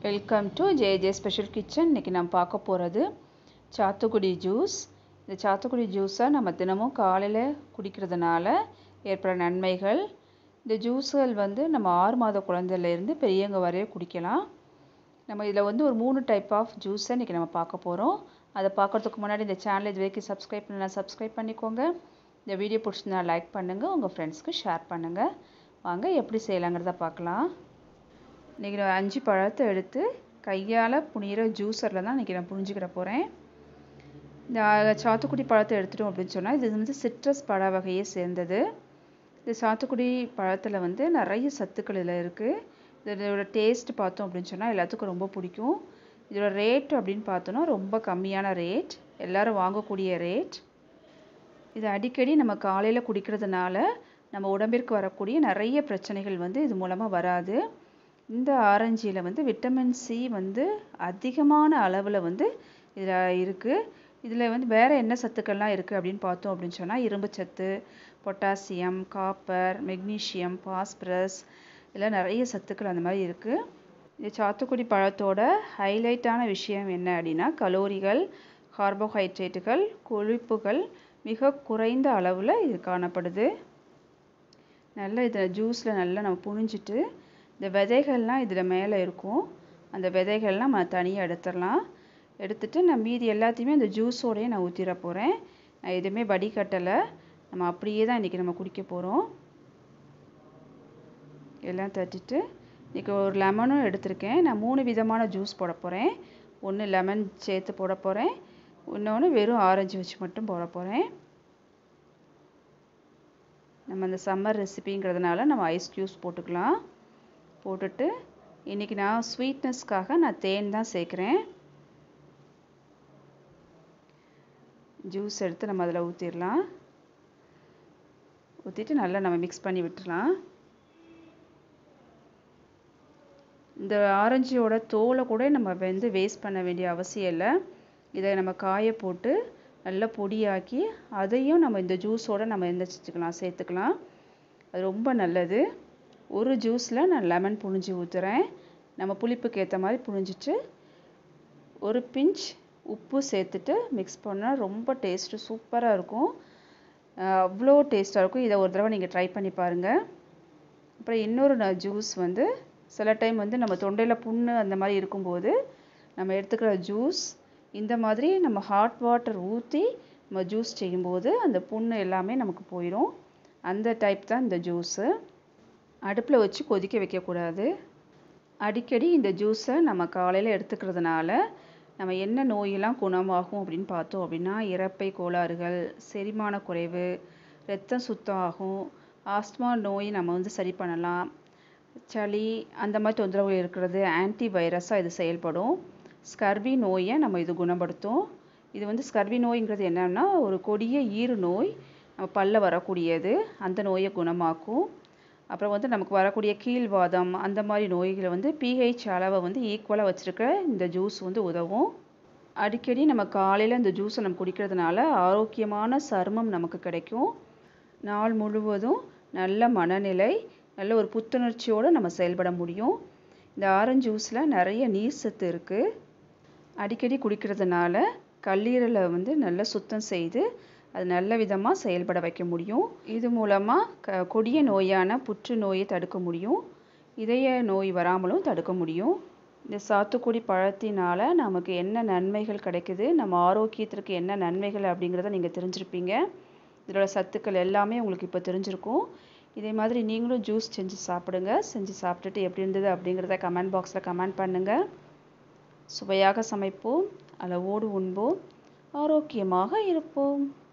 welcome to J J special kitchen இன்றைக்கி நம்ம பார்க்க போகிறது சாத்துக்குடி ஜூஸ் இந்த சாத்துக்குடி ஜூஸை நம்ம தினமும் காலையில் குடிக்கிறதுனால ஏற்படுற நன்மைகள் இந்த ஜூஸுகள் வந்து நம்ம ஆறு மாத குழந்தையிலேருந்து பெரியவங்க வரைய குடிக்கலாம் நம்ம இதில் வந்து ஒரு மூணு டைப் ஆஃப் ஜூஸை இன்றைக்கி நம்ம பார்க்க போகிறோம் அதை பார்க்குறதுக்கு முன்னாடி இந்த சேனலை இது வரைக்கும் சப்ஸ்கிரைப் பண்ணலாம் சப்ஸ்கிரைப் பண்ணிக்கோங்க இந்த வீடியோ பிடிச்சிருந்தா லைக் பண்ணுங்கள் உங்கள் ஃப்ரெண்ட்ஸ்க்கு ஷேர் பண்ணுங்கள் வாங்க எப்படி செய்யலாங்கிறத பார்க்கலாம் இன்றைக்கி நான் அஞ்சு பழத்தை எடுத்து கையால் புனிகிற ஜூஸரில் தான் இன்றைக்கி நான் புரிஞ்சுக்கிட போகிறேன் இந்த சாத்துக்குடி பழத்தை எடுத்துட்டோம் அப்படின்னு சொன்னால் இது வந்து சிட்ரஸ் பழ வகையை சேர்ந்தது இந்த சாத்துக்குடி பழத்தில் வந்து நிறைய சத்துக்கள் இதில் இருக்குது இதோட டேஸ்ட் பார்த்தோம் அப்படின்னு சொன்னால் எல்லாத்துக்கும் ரொம்ப பிடிக்கும் இதோட ரேட் அப்படின்னு பார்த்தோன்னா ரொம்ப கம்மியான ரேட் எல்லோரும் வாங்கக்கூடிய ரேட் இது அடிக்கடி நம்ம காலையில் குடிக்கிறதுனால நம்ம உடம்பிற்கு வரக்கூடிய நிறைய பிரச்சனைகள் வந்து இது மூலமாக வராது இந்த ஆரஞ்சியில் வந்து விட்டமின் சி வந்து அதிகமான அளவில் வந்து இதில் இருக்குது இதில் வந்து வேறு என்ன சத்துக்கள்லாம் இருக்குது அப்படின்னு பார்த்தோம் அப்படின்னு சொன்னால் இரும்புச்சத்து பொட்டாசியம் காப்பர் மெக்னீஷியம் பாஸ்பரஸ் இதில் நிறைய சத்துக்கள் அந்த மாதிரி இருக்குது இந்த சாத்துக்குடி பழத்தோட ஹைலைட்டான விஷயம் என்ன அப்படின்னா கலோரிகள் கார்போஹைட்ரேட்டுகள் கொழுப்புகள் மிக குறைந்த அளவில் இது காணப்படுது நல்லா இதில் ஜூஸில் நல்லா நம்ம புழிஞ்சிட்டு இந்த விதைகள்லாம் இதில் மேலே இருக்கும் அந்த விதைகள்லாம் நம்ம தனியாக எடுத்துடலாம் எடுத்துட்டு நான் மீதி எல்லாத்தையுமே அந்த ஜூஸோடையே நான் ஊற்றிட போகிறேன் நான் எதுவுமே வடிகட்டலை நம்ம அப்படியே தான் இன்றைக்கி நம்ம குடிக்க போகிறோம் எல்லாம் தட்டிட்டு இன்றைக்கி ஒரு லெமனும் எடுத்திருக்கேன் நான் மூணு விதமான ஜூஸ் போட போகிறேன் ஒன்று லெமன் சேர்த்து போட போகிறேன் இன்னொன்று வெறும் ஆரஞ்சு வச்சு மட்டும் போட போகிறேன் நம்ம அந்த சம்மர் ரெசிபிங்கிறதுனால நம்ம ஐஸ் க்யூஸ் போட்டுக்கலாம் போட்டுட்டு இன்றைக்கி நான் ஸ்வீட்னஸ்க்காக நான் தேன் தான் சேர்க்குறேன் ஜூஸ் எடுத்து நம்ம அதில் ஊற்றிடலாம் ஊற்றிட்டு நல்லா நம்ம மிக்ஸ் பண்ணி விட்டுடலாம் இந்த ஆரஞ்சியோட தோலை கூட நம்ம வந்து வேஸ்ட் பண்ண வேண்டிய அவசியம் இல்லை இதை நம்ம காய போட்டு நல்லா பொடியாக்கி அதையும் நம்ம இந்த ஜூஸோடு நம்ம எந்திரிச்சிக்கலாம் சேர்த்துக்கலாம் அது ரொம்ப நல்லது ஒரு ஜூஸில் நான் லெமன் புழிஞ்சு ஊற்றுறேன் நம்ம புளிப்புக்கு ஏற்ற மாதிரி புழிஞ்சிட்டு ஒரு பிஞ்ச் உப்பு சேர்த்துட்டு மிக்ஸ் பண்ணால் ரொம்ப டேஸ்ட்டு சூப்பராக இருக்கும் அவ்வளோ டேஸ்ட்டாக இருக்கும் இதை ஒரு தடவை நீங்கள் ட்ரை பண்ணி பாருங்கள் அப்புறம் இன்னொரு ஜூஸ் வந்து சில டைம் வந்து நம்ம தொண்டையில் புண்ணு அந்த மாதிரி இருக்கும்போது நம்ம எடுத்துக்கிற ஜூஸ் இந்த மாதிரி நம்ம ஹாட் வாட்டர் ஊற்றி நம்ம ஜூஸ் செய்யும்போது அந்த புண்ணு எல்லாமே நமக்கு போயிடும் அந்த டைப் தான் இந்த ஜூஸு அடுப்பில் வச்சு கொதிக்க வைக்கக்கூடாது அடிக்கடி இந்த ஜூஸை நம்ம காலையில் எடுத்துக்கிறதுனால நம்ம என்ன நோயெல்லாம் குணமாகும் அப்படின்னு பார்த்தோம் அப்படின்னா இறப்பை கோளாறுகள் செரிமான குறைவு ரத்தம் சுத்தம் ஆகும் ஆஸ்துமா நோய் நம்ம வந்து சரி பண்ணலாம் சளி அந்த மாதிரி தொந்தரவு இருக்கிறது ஆன்டி வைரஸாக இது செயல்படும் ஸ்கர்வி நோயை நம்ம இது குணப்படுத்தும் இது வந்து ஸ்கர்வி நோய்ங்கிறது என்னன்னா ஒரு கொடிய ஈறு நோய் நம்ம பல்ல வரக்கூடியது அந்த நோயை குணமாக்கும் அப்புறம் வந்து நமக்கு வரக்கூடிய கீழ்வாதம் அந்த மாதிரி நோய்களை வந்து பிஹெச் அளவை வந்து ஈக்குவலாக வச்சுருக்க இந்த ஜூஸ் வந்து உதவும் அடிக்கடி நம்ம காலையில் இந்த ஜூஸை நம்ம குடிக்கிறதுனால ஆரோக்கியமான சருமம் நமக்கு கிடைக்கும் நாள் முழுவதும் நல்ல மனநிலை நல்ல ஒரு புத்துணர்ச்சியோடு நம்ம செயல்பட முடியும் இந்த ஆரஞ்சு ஜூஸில் நிறைய நீர் சத்து இருக்குது அடிக்கடி குடிக்கிறதுனால கல்லீரலை வந்து நல்லா சுத்தம் செய்து அது நல்ல விதமாக செயல்பட வைக்க முடியும் இது மூலமாக க கொடிய நோயான புற்றுநோயை தடுக்க முடியும் இதய நோய் வராமலும் தடுக்க முடியும் இந்த சாத்துக்குடி பழத்தினால் நமக்கு என்ன நன்மைகள் கிடைக்குது நம்ம ஆரோக்கியத்திற்கு என்ன நன்மைகள் அப்படிங்கிறத நீங்கள் தெரிஞ்சிருப்பீங்க இதோட சத்துக்கள் எல்லாமே உங்களுக்கு இப்போ தெரிஞ்சிருக்கும் இதே மாதிரி நீங்களும் ஜூஸ் செஞ்சு சாப்பிடுங்க செஞ்சு சாப்பிட்டுட்டு எப்படி இருந்தது அப்படிங்கிறத கமெண்ட் பாக்ஸில் கமெண்ட் பண்ணுங்கள் சுவையாக சமைப்போம் அளவோடு உண்போம் ஆரோக்கியமாக இருப்போம்